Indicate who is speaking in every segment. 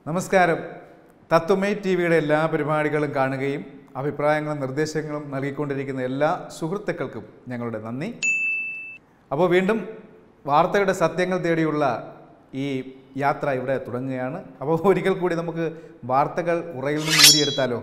Speaker 1: നമസ്കാരം തത്വമേ ടി വിയുടെ എല്ലാ പരിപാടികളും കാണുകയും അഭിപ്രായങ്ങളും നിർദ്ദേശങ്ങളും നൽകിക്കൊണ്ടിരിക്കുന്ന എല്ലാ സുഹൃത്തുക്കൾക്കും ഞങ്ങളുടെ നന്ദി അപ്പോൾ വീണ്ടും വാർത്തയുടെ സത്യങ്ങൾ തേടിയുള്ള ഈ യാത്ര ഇവിടെ തുടങ്ങുകയാണ് അപ്പോൾ ഒരിക്കൽ കൂടി നമുക്ക് വാർത്തകൾ ഉറയിൽ നിന്ന് ഊരിയെടുത്താലോ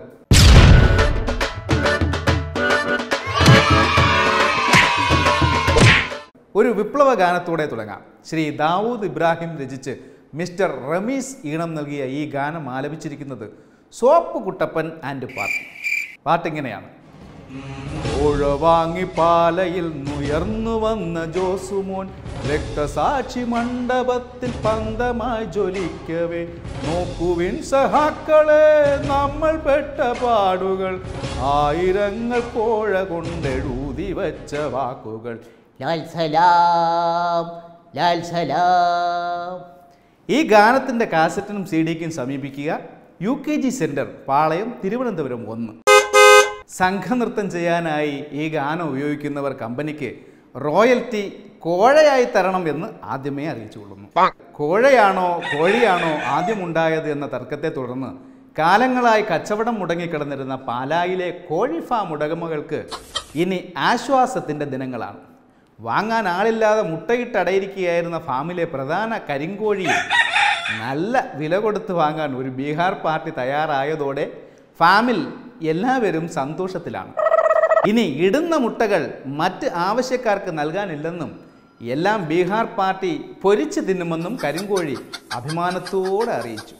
Speaker 1: ഒരു വിപ്ലവ ഗാനത്തോടെ തുടങ്ങാം ശ്രീ ദാവൂദ് ഇബ്രാഹിം രചിച്ച് മിസ്റ്റർ റമീസ് ഈണം നൽകിയ ഈ ഗാനം ആലപിച്ചിരിക്കുന്നത് സോപ്പ് കുട്ടപ്പൻ ആൻഡ് പാർട്ടി പാട്ടിങ്ങനെയാണ് വാങ്ങി പാലയിൽ നുയർന്നു വന്ന ജോസുമോൻ രക്തസാക്ഷി മണ്ഡപത്തിൽ പന്തമായി ജ്വലിക്കവേ നോക്കുവിൻ സഹാക്കളെ നമ്മൾ പെട്ട പാടുകൾ ആയിരങ്ങൾ കോഴ കൊണ്ടെഴുതി വച്ച വാക്കുകൾ
Speaker 2: ലാൽ സലാം ലാൽ സലാം
Speaker 1: ഈ ഗാനത്തിൻ്റെ കാസറ്റിനും സി ഡിക്കും സമീപിക്കുക U K G centre Palayam Thiruvananthapuram ഒന്ന് സംഘനൃത്തം ചെയ്യാനായി ഈ ഗാനം ഉപയോഗിക്കുന്നവർ കമ്പനിക്ക് റോയൽറ്റി കോഴയായി തരണം എന്ന് ആദ്യമേ അറിയിച്ചുകൊള്ളുന്നു കോഴയാണോ കോഴിയാണോ ആദ്യം ഉണ്ടായത് എന്ന തർക്കത്തെ തുടർന്ന് കാലങ്ങളായി കച്ചവടം മുടങ്ങിക്കിടന്നിരുന്ന പാലായിലെ കോഴി ഫാം ഉടമകൾക്ക് ഇനി ആശ്വാസത്തിൻ്റെ ദിനങ്ങളാണ് വാങ്ങാൻ ആളില്ലാതെ മുട്ടയിട്ടടയിരിക്കുകയായിരുന്ന ഫാമിലെ പ്രധാന കരിങ്കോഴിയെ നല്ല വില കൊടുത്ത് വാങ്ങാൻ ഒരു ബീഹാർ പാർട്ടി തയ്യാറായതോടെ ഫാമിൽ എല്ലാവരും സന്തോഷത്തിലാണ് ഇനി ഇടുന്ന മുട്ടകൾ മറ്റ് ആവശ്യക്കാർക്ക് നൽകാനില്ലെന്നും എല്ലാം ബീഹാർ പാർട്ടി പൊരിച്ചു തിന്നുമെന്നും കരിങ്കോഴി അഭിമാനത്തോടെ അറിയിച്ചു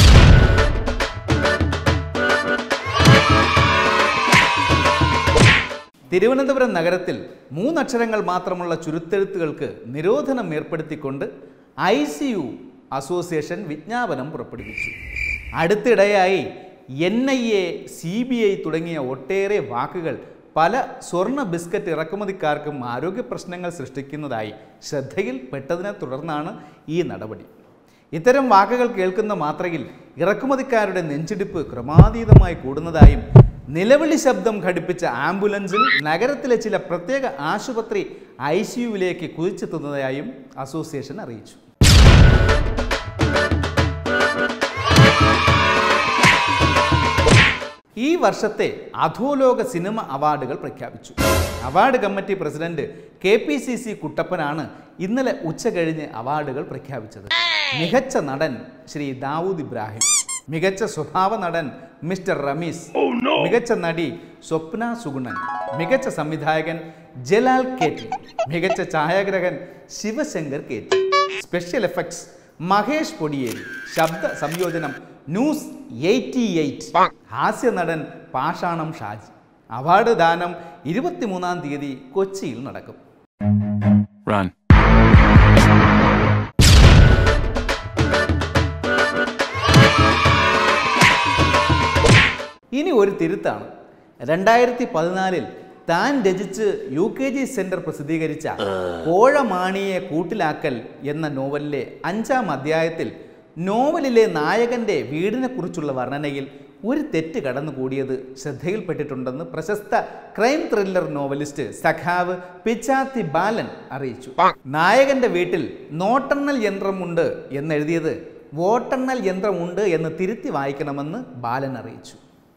Speaker 1: തിരുവനന്തപുരം നഗരത്തിൽ മൂന്നക്ഷരങ്ങൾ മാത്രമുള്ള ചുരുത്തെഴുത്തുകൾക്ക് നിരോധനം ഏർപ്പെടുത്തിക്കൊണ്ട് ഐ സി യു അസോസിയേഷൻ വിജ്ഞാപനം പുറപ്പെടുവിച്ചു അടുത്തിടെയായി N I A C B I തുടങ്ങിയ ഒട്ടേറെ വാക്കുകൾ പല സ്വർണ്ണ ബിസ്ക്കറ്റ് ഇറക്കുമതിക്കാർക്കും ആരോഗ്യ പ്രശ്നങ്ങൾ സൃഷ്ടിക്കുന്നതായി ശ്രദ്ധയിൽപ്പെട്ടതിനെ തുടർന്നാണ് ഈ നടപടി ഇത്തരം വാക്കുകൾ കേൾക്കുന്ന മാത്രയിൽ ഇറക്കുമതിക്കാരുടെ നെഞ്ചിടിപ്പ് ക്രമാതീതമായി കൂടുന്നതായും നിലവിളി ശബ്ദം ഘടിപ്പിച്ച ആംബുലൻസിൽ നഗരത്തിലെ ചില പ്രത്യേക ആശുപത്രി ഐ സിയുവിലേക്ക് കുതിച്ചെത്തുന്നതായും അസോസിയേഷൻ അറിയിച്ചു ഈ വർഷത്തെ അധോലോക സിനിമ അവാർഡുകൾ പ്രഖ്യാപിച്ചു award committee president K P C C കുട്ടപ്പനാണ് ഇന്നലെ ഉച്ച കഴിഞ്ഞ് അവാർഡുകൾ പ്രഖ്യാപിച്ചത് മികച്ച നടൻ ശ്രീ ദാവൂദ് ഇബ്രാഹിം മികച്ച സ്വഭാവ നടൻ മിസ്റ്റർ റമീസ് മികച്ച നടി സ്വപ്ന സുഗുണൻ മികച്ച സംവിധായകൻ ജലാൽ കേറ്റി മികച്ച ഛായാഗ്രഹൻ ശിവശങ്കർ കേറ്റി സ്പെഷ്യൽ എഫക്ട്സ് മഹേഷ് പൊടിയേരി ശബ്ദ സംയോജനം ന്യൂസ് എയ്റ്റി എയ്റ്റ് ഹാസ്യ നടൻ പാഷാണം ഷാജി അവാർഡ് ദാനം ഇരുപത്തിമൂന്നാം തീയതി കൊച്ചിയിൽ നടക്കും
Speaker 3: Run.
Speaker 1: ഇനി ഒരു തിരുത്താണ് രണ്ടായിരത്തി പതിനാലിൽ താൻ രചിച്ച് യു കെ ജി സെന്റർ പ്രസിദ്ധീകരിച്ച കോഴമാണിയെ കൂട്ടിലാക്കൽ എന്ന നോവലിലെ അഞ്ചാം അധ്യായത്തിൽ നോവലിലെ നായകന്റെ വീടിനെക്കുറിച്ചുള്ള വർണ്ണനയിൽ ഒരു തെറ്റ് കടന്നുകൂടിയത് ശ്രദ്ധയിൽപ്പെട്ടിട്ടുണ്ടെന്ന് പ്രശസ്ത ക്രൈം ത്രില്ലർ നോവലിസ്റ്റ് സഖാവ് പിച്ചാത്തി ബാലൻ അറിയിച്ചു നായകന്റെ വീട്ടിൽ നോട്ടെണ്ണൽ യന്ത്രമുണ്ട് എന്നെഴുതിയത് വോട്ടെണ്ണൽ യന്ത്രമുണ്ട് എന്ന് തിരുത്തി വായിക്കണമെന്ന് ബാലൻ അറിയിച്ചു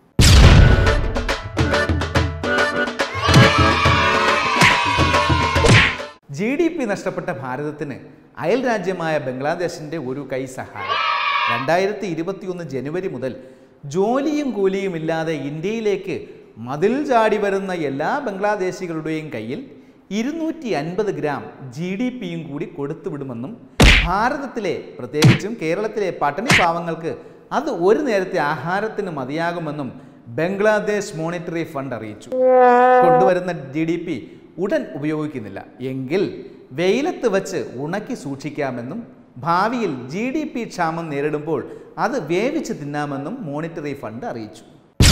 Speaker 1: ജി ഡി പി നഷ്ടപ്പെട്ട ഭാരതത്തിന് അയൽ രാജ്യമായ ബംഗ്ലാദേശിൻ്റെ ഒരു കൈ സഹായം രണ്ടായിരത്തി ഇരുപത്തിയൊന്ന് ജനുവരി മുതൽ ജോലിയും കൂലിയും ഇല്ലാതെ ഇന്ത്യയിലേക്ക് മതിൽ ചാടി വരുന്ന എല്ലാ ബംഗ്ലാദേശികളുടെയും കയ്യിൽ ഇരുന്നൂറ്റി അൻപത് ഗ്രാം ജി ഡി പിയും കൂടി കൊടുത്തുവിടുമെന്നും ഭാരതത്തിലെ പ്രത്യേകിച്ചും കേരളത്തിലെ പട്ടിണി പാവങ്ങൾക്ക് അത് ഒരു നേരത്തെ ആഹാരത്തിന് മതിയാകുമെന്നും ബംഗ്ലാദേശ് മോണിറ്ററി ഫണ്ട് അറിയിച്ചു കൊണ്ടുവരുന്ന ജി ഡി പി ഉടൻ ഉപയോഗിക്കുന്നില്ല എങ്കിൽ വെയിലത്ത് വച്ച് ഉണക്കി സൂക്ഷിക്കാമെന്നും ഭാവിയിൽ ജി ഡി പി ക്ഷാമം നേരിടുമ്പോൾ അത് വേവിച്ച് തിന്നാമെന്നും മോണിറ്ററി ഫണ്ട് അറിയിച്ചു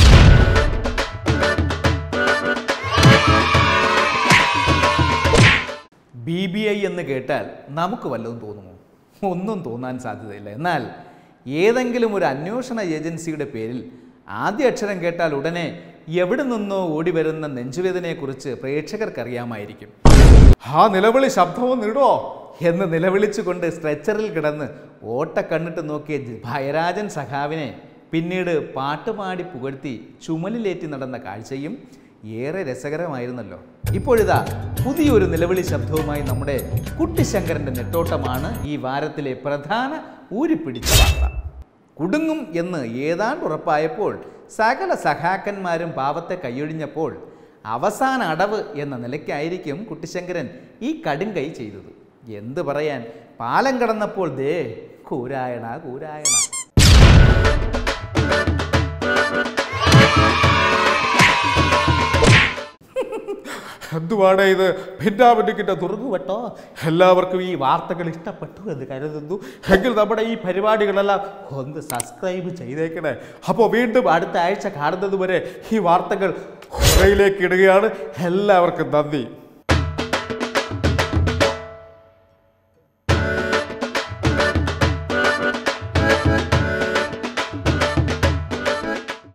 Speaker 1: ബി ബി ഐ എന്ന് കേട്ടാൽ നമുക്ക് വല്ലതും തോന്നുമോ ഒന്നും തോന്നാൻ സാധ്യതയില്ല എന്നാൽ ഏതെങ്കിലും ഒരു അന്വേഷണ ഏജൻസിയുടെ പേരിൽ ആദ്യ അക്ഷരം കേട്ടാൽ ഉടനെ എവിടെ നിന്നോ ഓടി വരുന്ന നെഞ്ചുവേദനയെക്കുറിച്ച് പ്രേക്ഷകർക്കറിയാമായിരിക്കും ആ നിലവിളി ശബ്ദവും നിടോ എന്ന് നിലവിളിച്ചുകൊണ്ട് സ്ട്രെച്ചറിൽ കിടന്ന് ഓട്ട കണ്ണിട്ട് നോക്കിയ ജ- ഭയരാജൻ സഖാവിനെ പിന്നീട് പാട്ടുപാടി പുകഴ്ത്തി ചുമലിലേറ്റി നടന്ന കാഴ്ചയും ഏറെ രസകരമായിരുന്നല്ലോ ഇപ്പോഴിതാ പുതിയൊരു നിലവിളി ശബ്ദവുമായി നമ്മുടെ കുട്ടിശങ്കരൻ്റെ നെട്ടോട്ടമാണ് ഈ വാരത്തിലെ പ്രധാന ഊരിപ്പിടിച്ച വാർത്ത കുടുങ്ങും എന്ന് ഏതാണ്ട് ഉറപ്പായപ്പോൾ സകല സഖാക്കന്മാരും പാവത്തെ കൈയൊഴിഞ്ഞപ്പോൾ അവസാന അടവ് എന്ന നിലയ്ക്കായിരിക്കും കുട്ടിശങ്കരൻ ഈ കടുംകൈ ചെയ്തത് എന്ത് പറയാൻ പാലം കടന്നപ്പോൾ ദേ കൂരായണ കൂരായണ എന്തുവാണ് ഇത് ഭിന്നാഭിന്നിക്കിட்ட തുറന്നു കേട്ടോ എല്ലാവർക്കും ഈ വാർത്തകൾ ഇഷ്ടപ്പെട്ടു എന്ന് കരുതുന്നു എങ്കിൽ നമ്മുടെ ഈ പരിപാടികളെല്ലാം ഒന്ന് സബ്സ്ക്രൈബ് ചെയ്തേക്കണേ അപ്പോൾ വീണ്ടും അടുത്ത ആഴ്ച കാണുന്നത് വരെ ഈ വാർത്തകൾ ഉറയിലേക്ക് ഇടുകയാണ് എല്ലാവർക്കും നന്ദി